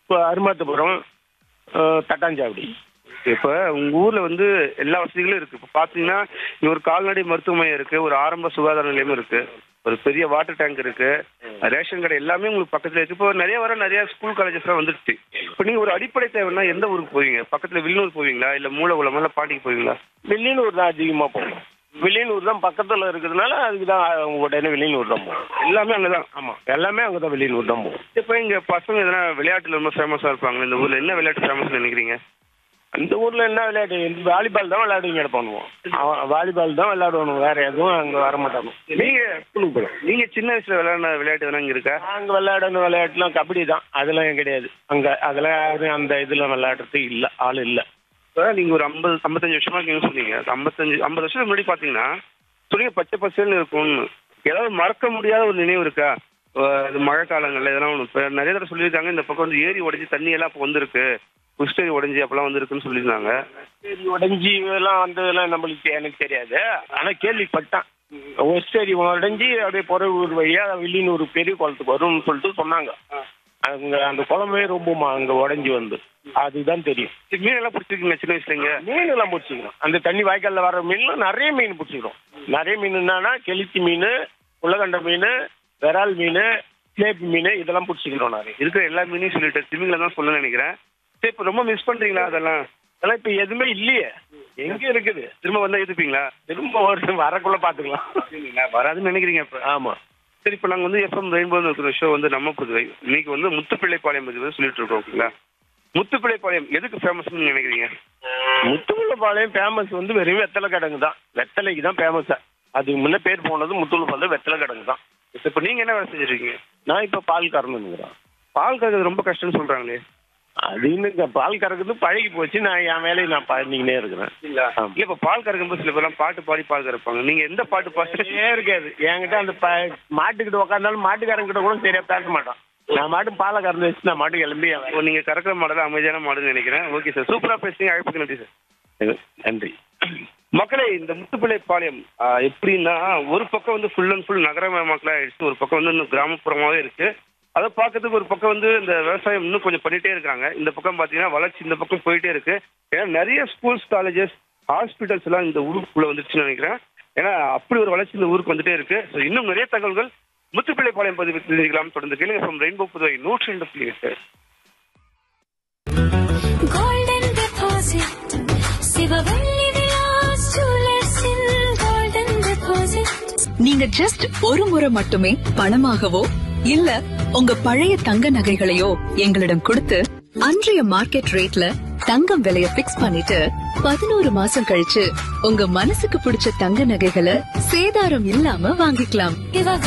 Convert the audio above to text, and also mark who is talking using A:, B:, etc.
A: இப்போ அருமாத்தபுரம் அஹ், தட்டாஞ்சாவடி
B: இப்ப உங்க ஊர்ல வந்து எல்லா வசதிகளும் இருக்கு இப்ப பாத்தீங்கன்னா இங்க ஒரு கால்நடை மருத்துவமனை இருக்கு ஒரு ஆரம்ப சுகாதார நிலையம் இருக்கு ஒரு பெரிய வாட்டர் டேங்க் இருக்கு ரேஷன் கடை எல்லாமே உங்களுக்கு பக்கத்துல இருக்கு இப்போ நிறைய வர நிறைய ஸ்கூல் காலேஜஸ் எல்லாம் வந்துருச்சு இப்போ நீங்க ஒரு அடிப்படை தேவைன்னா எந்த ஊருக்கு போவீங்க பக்கத்துல வில்லுநூர் போவீங்களா இல்ல மூலகுளம் இல்ல பாண்டிக்கு போவீங்களா
A: வெளியூர் தான் அதிகமாக போகும் வெளியூர் தான் பக்கத்தில் இருக்கிறதுனால அதுக்கு தான் உடனே வெளியூர் தான் போகும்
B: எல்லாமே அங்கதான்
A: ஆமாம் எல்லாமே அங்கே தான் வெளியூர் தான் போகும்
B: இப்போ இங்க பசங்க எதனா விளையாட்டுல ரொம்ப ஃபேமஸா இருப்பாங்க இந்த ஊர்ல என்ன விளையாட்டு ஃபேமஸ் நினைக்கிறீங்க
A: அந்த ஊரில் என்ன விளையாட்டு வாலிபால் தான் விளையாடுவீங்க பண்ணுவோம் அவன் வாலிபால் தான் விளையாடுவானு வேற எதுவும் அங்கே வர மாட்டாங்க
B: நீங்க
A: ஸ்கூலுக்கு போகலாம்
B: நீங்க சின்ன வயசுல விளையாடின விளையாட்டு எதனா இங்க இருக்கா
A: அங்கே விளையாடணும் விளையாட்டுலாம் கபடி தான் அதெல்லாம் கிடையாது அங்கே அதெல்லாம் யாரும் அந்த இதில் விளையாடுறதுக்கு இல்லை ஆள் இல்லை
B: இப்போ நீங்க ஒரு ஐம்பது ஐம்பத்தஞ்சு வருஷமா இருக்கீங்கன்னு சொன்னீங்க அது ஐம்பத்தஞ்சு ஐம்பது வருஷத்துக்கு முன்னாடி பாத்தீங்கன்னா சொன்னீங்க பச்சை பசேல்னு இருக்கும்னு ஏதாவது மறக்க முடியாத ஒரு நினைவு இருக்கா அஹ் இது மழை காலங்கள்ல இதெல்லாம் ஒன்று இப்போ நிறைய தடவை சொல்லியிருக்காங்க இந்த பக்கம் வந்து ஏரி உடைஞ்சு தண்ணி எல்லாம் இப்போ வந்திருக்கு குஷ்டேரி உடைஞ்சு அப்பெல்லாம் வந்திருக்குன்னு சொல்லியிருந்தாங்க
A: சரி உடஞ்சி இதெல்லாம் வந்ததெல்லாம் நம்மளுக்கு எனக்கு தெரியாது ஆனால் கேள்விப்பட்டேன் ஒஸ்டேரி உடஞ்சி அப்படியே பொறவூர் வழியாக வில்லியனூர் பெரிய குளத்துக்கு வரும்னு சொல்லிட்டு சொன்னாங்க அங்க அந்த குளமே ரொம்ப அங்கே உடஞ்சி வந்து அதுதான் தெரியும்
B: சரி, மீன் எல்லாம் பிடிச்சிருக்கீங்க சின்ன வயசுல இங்க
A: மீன் எல்லாம் பிடிச்சிக்கிறோம் அந்த தண்ணி வாய்க்காலில் வர மீன்லாம் நிறைய மீன் பிடிச்சிக்கிறோம் நிறைய மீன் என்னன்னா கெளுத்தி மீன் உலகண்ட மீன் விரால் மீன் சிலேபி மீன் இதெல்லாம் பிடிச்சிக்கிறோம் நிறைய
B: இருக்கிற எல்லா மீனையும் சொல்லிட்டு ஸ்விம்மிங்ல தான் சொல்ல நினைக்கிறேன் சரி இப்போ ரொம்ப மிஸ் பண்றீங்களா அதெல்லாம்
A: அதெல்லாம் இப்போ எதுவுமே இல்லையே எங்கே இருக்குது
B: திரும்ப வந்தா எதுப்பீங்களா
A: திரும்ப ஒரு வரக்குள்ள பார்த்துக்கலாம்
B: வராதுன்னு நினைக்கிறீங்க இப்போ
A: ஆமாம்
B: சரி இப்போ நாங்கள் வந்து எஃப்எம் ரெயின்போ இருக்கிற ஷோ வந்து நம்ம புதுவை இன்னைக்கு வந்து முத்துப்பிள்ளைப்பாளையம் பற்றி வந்து சொல்லிட்டு இருக்கோம் ஓகேங்களா முத்துப்பிள்ளைப்பாளையம் எதுக்கு ஃபேமஸ்னு நினைக்கிறீங்க
A: முத்துக்குள்ளப்பாளையம் ஃபேமஸ் வந்து வெறும் வெத்தலை கிடங்கு தான் வெத்தலைக்கு தான் ஃபேமஸா அதுக்கு முன்ன பேர் போனது முத்துக்குள்ளப்பாளையம் வெத்தலை கிடங்கு தான்
B: இப்போ நீங்க என்ன வேலை செஞ்சிருக்கீங்க
A: நான் இப்போ பால் கறந்துங்கிறேன்
B: பால் கறக்கிறது ரொம்ப கஷ்டம்னு சொல்றாங்களே
A: அது இன்னும் பால் கறக்குறது பழகி போச்சு நான் என் வேலையை நான் பண்ணிக்கினே இருக்கிறேன்
B: இல்ல
A: ஆமா.
B: இல்ல இப்போ பால் கறக்கும்போது சில பேர்லாம் பாட்டு பாடி பால் கறப்பாங்க நீங்க எந்த பாட்டு பாட்டு
A: ஏன் இருக்காது என்கிட்ட அந்த ப மாட்டுக்கிட்ட உட்காந்தாலும் மாட்டுக்காரங்கிட்ட கூட சரியா பேச மாட்டான் நான் மாட்டு பாலை கறந்து வச்சு நான் மாட்டு கிளம்பி என்
B: இப்போ நீங்க கறக்கிற மாடல் அமைதியான மாடல் நினைக்கிறேன் ஓகே சார் சூப்பரா பேசுறீங்க அழைப்புக்கு நன்றி சார்
A: வேலை. நன்றி
B: மக்களே இந்த முத்துப்பிள்ளை பாளையம் ஆஹ், எப்படின்னா ஒரு பக்கம் வந்து ஃபுல் அண்ட் ஃபுல் நகரமயமாக்கலா ஆயிடுச்சு ஒரு பக்கம் வந்து இன்னும் கிராமப்புறமாவே இருக்கு அதை பார்க்கறதுக்கு ஒரு பக்கம் வந்து இந்த விவசாயம் இன்னும் கொஞ்சம் பண்ணிட்டே இருக்காங்க இந்த பக்கம் பார்த்தீங்கன்னா வளர்ச்சி இந்த பக்கம் போயிட்டே இருக்கு ஏன்னா நிறைய ஸ்கூல்ஸ் காலேஜஸ் ஹாஸ்பிட்டல்ஸ் எல்லாம் இந்த ஊருக்குள்ள வந்துருச்சுன்னு நினைக்கிறேன் ஏன்னா அப்படி ஒரு வளர்ச்சி இந்த ஊருக்கு வந்துட்டே இருக்கு ஸோ இன்னும் நிறைய தகவல்கள் முத்துப்பிள்ளை பாளையம் பதிவு தெரிஞ்சுக்கலாம் தொடர்ந்து கேளுங்க ஃப்ரம் ரெயின்போ புதுவை நூற்றி ரெண்டு புள்ளி எட்டு
C: golden deposit சிவவள்ளி விலாஸ் ஜுவல்லர்ஸில் golden deposit
D: நீங்க ஜஸ்ட் ஒரு முறை மட்டுமே பணமாகவோ இல்ல உங்க பழைய தங்க நகைகளையோ எங்களிடம் கொடுத்து அன்றைய மார்க்கெட் ரேட்ல தங்கம் விலைய பிக்ஸ் பண்ணிட்டு பதினோரு மாசம் கழிச்சு உங்க மனசுக்கு பிடிச்ச தங்க நகைகளை சேதாரம் இல்லாம வாங்கிக்கலாம்
C: சிவவள்ளி